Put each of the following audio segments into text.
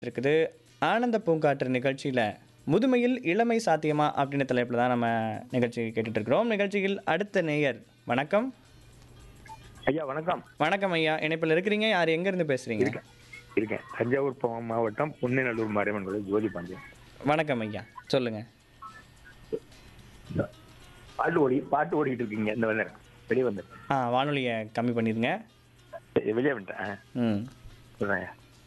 இருக்குது ஆனந்த பூங்காற்று நிகழ்ச்சியில் முதுமையில் இளமை சாத்தியமா அப்படின்ற தலைப்பில் தான் நம்ம நிகழ்ச்சி கேட்டுட்டு இருக்கிறோம் நிகழ்ச்சியில் அடுத்த நேயர் வணக்கம் ஐயா வணக்கம் வணக்கம் ஐயா இணைப்பில் இருக்கிறீங்க யார் எங்கேருந்து பேசுகிறீங்க இருக்கேன் இருக்கேன் தஞ்சாவூர் பா- மாவட்டம் புன்னைநல்லூர் மாரியம்மன் கோயில் ஜோதி பாண்டியன் வணக்கம் ஐயா சொல்லுங்கள் பாட்டு ஓடி பாட்டு ஓடிக்கிட்டு இருக்கீங்க இந்த வந்து வெளியே வந்து ஆ வானொலியை கம்மி பண்ணிடுங்க வெளியே வந்துட்டேன் ம் சொல்றேன்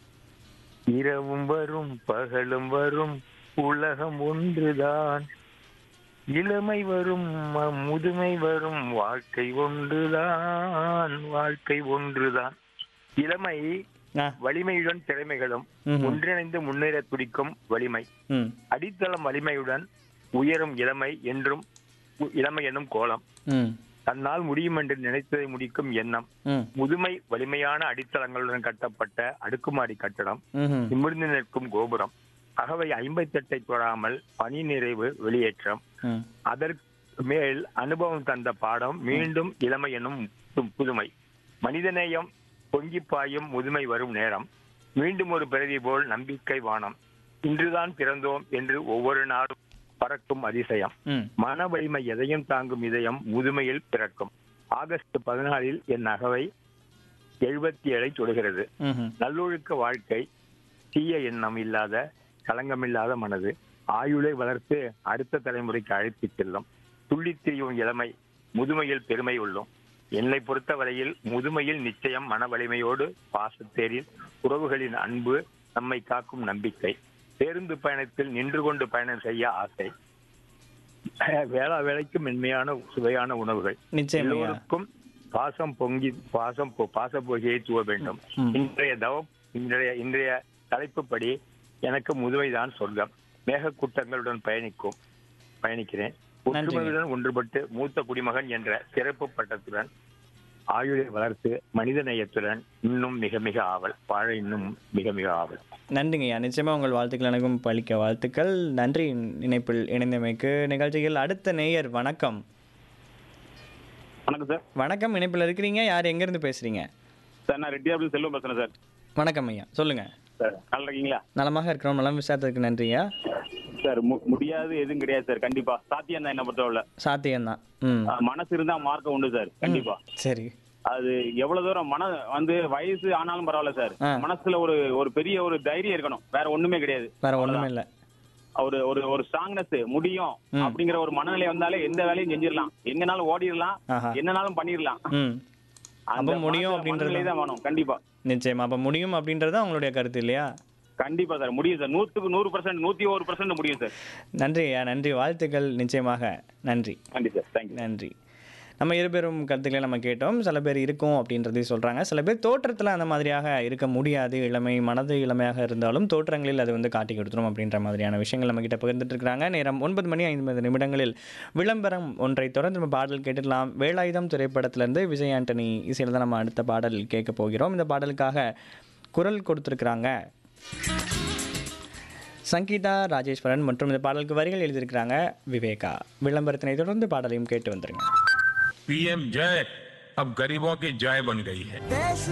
இரவும் வரும் பகலும் வரும் உலகம் ஒன்றுதான் இளமை வரும் ம- முதுமை வரும் வாழ்க்கை ஒன்றுதான் வாழ்க்கை ஒன்றுதான் இளமை ஆ வலிமையுடன் திறமைகளும் ம்ஹும். ஒன்றிணைந்து முன்னேற துடிக்கும் வலிமை ம் அடித்தளம் வலிமையுடன் உயரும் இளமை என்றும் உ- இளமை என்னும் கோலம் ம் தன்னால் முடியும் என்று நினைத்ததை முடிக்கும் எண்ணம் ம் முதுமை வலிமையான அடித்தளங்களுடன் கட்டப்பட்ட அடுக்குமாடி கட்டடம் ம்ஹும். நிமிர்ந்து நிற்கும் கோபுரம் அகவை ஐம்பத்தெட்டை தொடாமல் பணி நிறைவு வெளியேற்றம் ம் அதற்கு மேல் அனுபவம் தந்த பாடம் மீண்டும் இளமை என்னும் பு- புதுமை மனிதநேயம் பொங்கி பாயும் முதுமை வரும் நேரம் மீண்டும் ஒரு பிறவி போல் நம்பிக்கை வானம் இன்றுதான் பிறந்தோம் என்று ஒவ்வொரு நாளும் பறக்கும் அதிசயம் ம் மன வலிமை எதையும் தாங்கும் இதயம் முதுமையில் பிறக்கும் ஆகஸ்ட் பதினாலில் என் அகவை எழுபத்தி ஏழை தொடுகிறது ம்ஹும். நல்லொழுக்க வாழ்க்கை தீய எண்ணம் இல்லாத களங்கமில்லாத மனது ஆயுளை வளர்த்து அடுத்த தலைமுறைக்கு அழைத்துச் செல்லும் துள்ளித் திரியும் இளமை முதுமையில் பெருமை உள்ளோம் என்னை பொறுத்தவரையில் முதுமையில் நிச்சயம் மன வலிமையோடு பாசத்தேரில் உறவுகளின் அன்பு நம்மை காக்கும் நம்பிக்கை பேருந்து பயணத்தில் நின்று கொண்டு பயணம் செய்ய ஆசை வேளா வேலைக்கு மென்மையான சுவையான உணவுகள் நிச்சயம் ஐயா எல்லோருக்கும் பாசம் பொங்கி பாசம் பொ- பாச பொகியை தூவ வேண்டும் ம். இன்றைய தவம் இன்றைய இன்றைய தலைப்புப்படி எனக்கு முதுமைதான் சொர்க்கம் மேகக்கூட்டங்களுடன் பயணிக்கும் பயணிக்கிறேன் ஒற்றுமையுடன் ஒன்றுபட்டு மூத்த குடிமகன் என்ற சிறப்பு பட்டத்துடன் ஆயுளை வளர்த்து மனித நேயத்துடன் இன்னும் மிக மிக ஆவல் வாழ இன்னும் மிக மிக ஆவல் நன்றிங்க ஐயா நிச்சயமாக உங்கள் வாழ்த்துக்கள் எனக்கும் பழிக்க வாழ்த்துக்கள் நன்றி இணைப்பில் இணைந்தமைக்கு நிகழ்ச்சியில் அடுத்த நேயர் வணக்கம் வணக்கம் சார் வணக்கம் இணைப்பில் இருக்கிறீங்க யார் எங்கேருந்து பேசுகிறீங்க சார் நான் ரெட்டியாபுரம் செல்வம் பேசுறேன் சார் வணக்கம் ஐயா சொல்லுங்கள் சார் நல்லா இருக்கீங்களா நலமாக இருக்கிறோம் நலம் விசாரத்துக்கு நன்றியா சார் மு- முடியாது எதுவும் கிடையாது சார் கண்டிப்பா சாத்தியம் தான் என்ன பொறுத்தவரை சாத்தியம்தான் ம் அஹ், மனசு இருந்தா மார்க்கம் உண்டு சார் கண்டிப்பா சரி அது எவ்வளவு தூரம் மன வந்து வயசு ஆனாலும் பரவாயில்ல சார் ஆ. மனசுல ஒரு ஒரு பெரிய ஒரு தைரியம் இருக்கணும் வேற ஒண்ணுமே கிடையாது வேற ஒன்றுமே இல்லை ஒரு ஒரு ஒரு ஸ்ட்ராங்னஸ் முடியும் அப்படிங்கிற ஒரு மனநிலை வந்தாலே எந்த வேலையும் செஞ்சிடலாம் எங்கனாலும் ஓடிடலாம் ஆஹா என்னனாலும் பண்ணிடலாம் ம் அந்த அப்ப முடியும் மனசுல அப்படின்றது மனநிலை தான் வேணும் கண்டிப்பா நிச்சயமா அப்போ முடியும் அப்படின்றது தான் உங்களுடைய கருத்து இல்லையா கண்டிப்பா சார் முடியும் சார் நூத்துக்கு நூறு பர்சன்ட் நூத்தி ஒரு பர்சன்ட் முடியும் சார் நன்றி ஐயா நன்றி வாழ்த்துக்கள் நிச்சயமாக நன்றி நன்றி சார் தேங்க்யூ நன்றி நம்ம இருபெரும் கருத்துக்களை நம்ம கேட்டோம் சில பேர் இருக்கும் அப்படின்றதையும் சொல்கிறாங்க சில பேர் தோற்றத்தில் அந்த மாதிரியாக இருக்க முடியாது இளமை மனது இளமையாக இருந்தாலும் தோற்றங்களில் அது வந்து காட்டி கொடுத்துரும் அப்படின்ற மாதிரியான விஷயங்கள் நம்ம கிட்ட பகிர்ந்துட்டு இருக்காங்க நேரம் ஒன்பது மணி ஐம்பது நிமிடங்களில் விளம்பரம் ஒன்றை தொடர்ந்து நம்ம பாடல் கேட்டுடலாம் வேலாயுதம் திரைப்படத்திலேருந்து விஜய் ஆண்டனி இசையில் தான் நம்ம அடுத்த பாடல் கேட்க போகிறோம் இந்த பாடலுக்காக குரல் கொடுத்துருக்குறாங்க சங்கீதா ராஜேஸ்வரன் மற்றும் இந்த பாடலுக்கு வரிகள் எழுதியிருக்கிறாங்க விவேகா விளம்பரத்தினை தொடர்ந்து பாடலையும் கேட்டு வந்துருங்க पीएम जय अब गरीबों की जय बन गई है देश